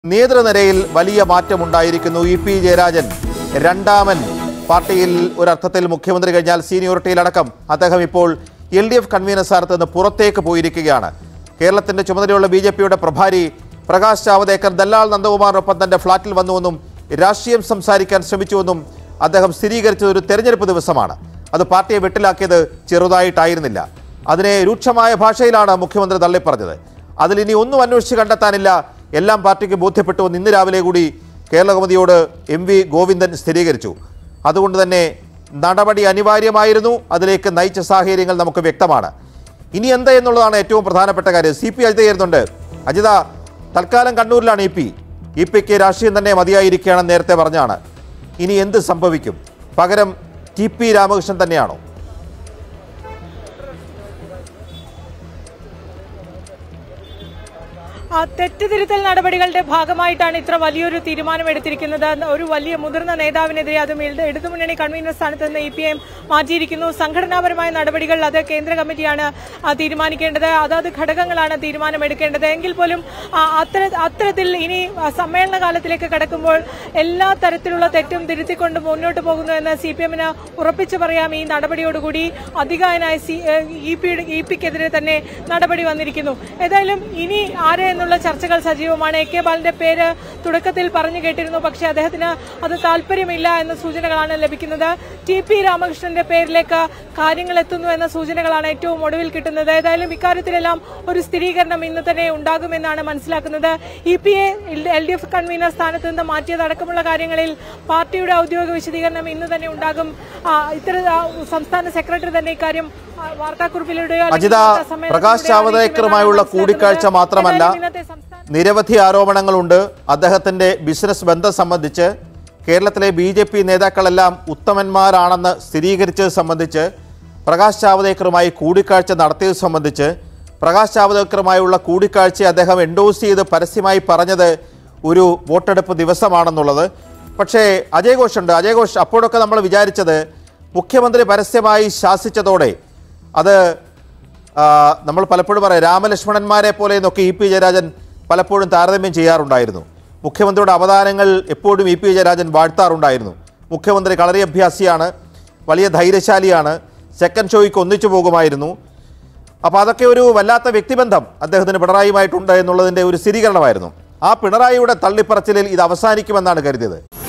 നേതൃനിരയിൽ വലിയ മാറ്റമുണ്ടായിരിക്കുന്നു E P Jayarajan രണ്ടാമൻ പാർട്ടിയിൽ ഒരർത്ഥത്തിൽ മുഖ്യമന്ത്രി കഴിഞ്ഞാൽ സീനിയോറിറ്റിയിലടക്കം അദ്ദേഹം ഇപ്പോൾ എൽ ഡി എഫ് കൺവീനർ സ്ഥാനത്ത് നിന്ന് പുറത്തേക്ക് പോയിരിക്കുകയാണ് കേരളത്തിന്റെ ചുമതലയുള്ള ബി ജെ പിയുടെ പ്രഭാരി പ്രകാശ് ജാവദേക്കർ ദല്ലാൽ നന്ദകുമാറിനൊപ്പം തന്റെ ഫ്ളാറ്റിൽ വന്നുവെന്നും രാഷ്ട്രീയം സംസാരിക്കാൻ ശ്രമിച്ചുവെന്നും അദ്ദേഹം സ്ഥിരീകരിച്ചത് ഒരു തെരഞ്ഞെടുപ്പ് ദിവസമാണ് അത് പാർട്ടിയെ വെട്ടിലാക്കിയത് ചെറുതായിട്ടായിരുന്നില്ല അതിനെ രൂക്ഷമായ ഭാഷയിലാണ് മുഖ്യമന്ത്രി തള്ളിപ്പറഞ്ഞത് അതിൽ ഇനി ഒന്നും അന്വേഷിച്ച് കണ്ടെത്താനില്ല എല്ലാം പാർട്ടിക്ക് ബോധ്യപ്പെട്ടു എന്ന് ഇന്ന് രാവിലെ കൂടി കേരള കൗമുദിയോട് എം വി ഗോവിന്ദൻ സ്ഥിരീകരിച്ചു അതുകൊണ്ട് തന്നെ നടപടി അനിവാര്യമായിരുന്നു അതിലേക്ക് നയിച്ച സാഹചര്യങ്ങൾ നമുക്ക് വ്യക്തമാണ് ഇനി എന്താ എന്നുള്ളതാണ് ഏറ്റവും പ്രധാനപ്പെട്ട കാര്യം സി പി അജിത ചേരുന്നുണ്ട് അജിത തൽക്കാലം കണ്ണൂരിലാണ് ഇ പി ഇ പിക്ക് രാഷ്ട്രീയം തന്നെ മതിയായിരിക്കുകയാണെന്ന് നേരത്തെ പറഞ്ഞാണ് ഇനി എന്ത് സംഭവിക്കും പകരം ടി പി രാമകൃഷ്ണൻ തന്നെയാണോ ആ തെറ്റുതിരുത്തൽ നടപടികളുടെ ഭാഗമായിട്ടാണ് ഇത്ര വലിയൊരു തീരുമാനം എടുത്തിരിക്കുന്നത് ഒരു വലിയ മുതിർന്ന നേതാവിനെതിരെ അതും ഇട- ഇടതുമുന്നണി കൺവീനർ സ്ഥാനത്ത് നിന്ന് ഇ പി എം മാറ്റിയിരിക്കുന്നു സംഘടനാപരമായ നടപടികൾ അത് കേന്ദ്ര കമ്മിറ്റിയാണ് ആ, തീരുമാനിക്കേണ്ടത് അതാത് ഘടകങ്ങളാണ് തീരുമാനമെടുക്കേണ്ടത് എങ്കിൽ പോലും ആ, അത്തര അത്തരത്തിൽ ഇനി ആ, സമ്മേളന കാലത്തിലേക്ക് കടക്കുമ്പോൾ എല്ലാ തരത്തിലുള്ള തെറ്റും തിരുത്തിക്കൊണ്ട് മുന്നോട്ട് പോകുന്നു എന്ന് സി പി എമ്മിന് ഉറപ്പിച്ചു പറയാം ഈ നടപടിയോടുകൂടി അധികായനായ സി ഇ പി ഇ പിക്കെതിരെ തന്നെ നടപടി വന്നിരിക്കുന്നു ഏതായാലും ഇനി ആരെ എന്നുള്ള ചർച്ചകൾ സജീവമാണ് എ കെ ബാലന്റെ പേര് തുടക്കത്തിൽ പറഞ്ഞു കേട്ടിരുന്നു പക്ഷേ അദ്ദേഹത്തിന് അത് താല്പര്യമില്ല എന്ന സൂചനകളാണ് ലഭിക്കുന്നത് ടി പി രാമകൃഷ്ണന്റെ പേരിലേക്ക് കാര്യങ്ങൾ എത്തുന്നു എന്ന സൂചനകളാണ് ഏറ്റവും ഒടുവിൽ കിട്ടുന്നത് ഏതായാലും ഇക്കാര്യത്തിലെല്ലാം ഒരു സ്ഥിരീകരണം ഇന്ന് തന്നെ ഉണ്ടാകുമെന്നാണ് മനസ്സിലാക്കുന്നത് E P A L D F convener സ്ഥാനത്ത് നിന്ന് മാറ്റിയതടക്കമുള്ള കാര്യങ്ങളിൽ പാർട്ടിയുടെ ഔദ്യോഗിക വിശദീകരണം ഇന്ന് തന്നെ ഉണ്ടാകും ആ, ഇത്തര ആ, സംസ്ഥാന സെക്രട്ടറി തന്നെ ഇക്കാര്യം ആ, വാർത്താക്കുറിപ്പിലൂടെയോ അല്ലെങ്കിൽ അജിത വാർത്താസമ്മേളനത്തിലൂടെയോ പ്രകാശ് ജാവദേക്കറുമായുള്ള അറിയിക്കുമെന്നാണ് കൂടിക്കാഴ്ച മനസ്സിലാക്കുന്നത്. മാത്രമല്ല ഏതായാലും ഇന്നത്തെ സംസ്ഥാന നിരവധി ആരോപണങ്ങളുണ്ട് അദ്ദേഹത്തിന്റെ ബിസിനസ് ബന്ധം സംബന്ധിച്ച് കേരളത്തിലെ ബി ജെ പി നേതാക്കളെല്ലാം ഉത്തമന്മാരാണെന്ന് സ്ഥിരീകരിച്ചത് സംബന്ധിച്ച് പ്രകാശ് ജാവദേക്കറുമായി കൂടിക്കാഴ്ച നടത്തിയത് സംബന്ധിച്ച് പ്രകാശ് ജാവദേക്കറുമായുള്ള കൂടിക്കാഴ്ച അദ്ദേഹം എൻഡോസ് ചെയ്ത് പരസ്യമായി പറഞ്ഞത് ഒരു വോട്ടെടുപ്പ് ദിവസമാണെന്നുള്ളത് പക്ഷേ അജയ് ഘോഷ് ഉണ്ട് അജയ് ഘോഷ് അപ്പോഴൊക്കെ നമ്മൾ വിചാരിച്ചത് മുഖ്യമന്ത്രി പരസ്യമായി ശാസിച്ചതോടെ അത് ആ, നമ്മൾ പലപ്പോഴും പറയാം രാമലക്ഷ്മണന്മാരെ പോലെ എന്നൊക്കെ ഇ പി ജയരാജൻ പലപ്പോഴും താരതമ്യം ചെയ്യാറുണ്ടായിരുന്നു മുഖ്യമന്ത്രിയുടെ അവതാരങ്ങൾ എപ്പോഴും ഇ പി ജയരാജൻ വാഴ്ത്താറുണ്ടായിരുന്നു മുഖ്യമന്ത്രി കളരി അഭ്യാസിയാണ് വലിയ ധൈര്യശാലിയാണ് സെക്കൻഡ് ഷോയ്ക്ക് ഒന്നിച്ചു പോകുമായിരുന്നു അപ്പോൾ അതൊക്കെ ഒരു വല്ലാത്ത വ്യക്തിബന്ധം അദ്ദേഹത്തിന് പിണറായിയുമായിട്ടുണ്ട് എന്നുള്ളതിൻ്റെ ഒരു സ്ഥിരീകരണമായിരുന്നു ആ പിണറായിയുടെ തള്ളിപ്പറച്ചിലിൽ ഇത് അവസാനിക്കുമെന്നാണ് കരുതിയത്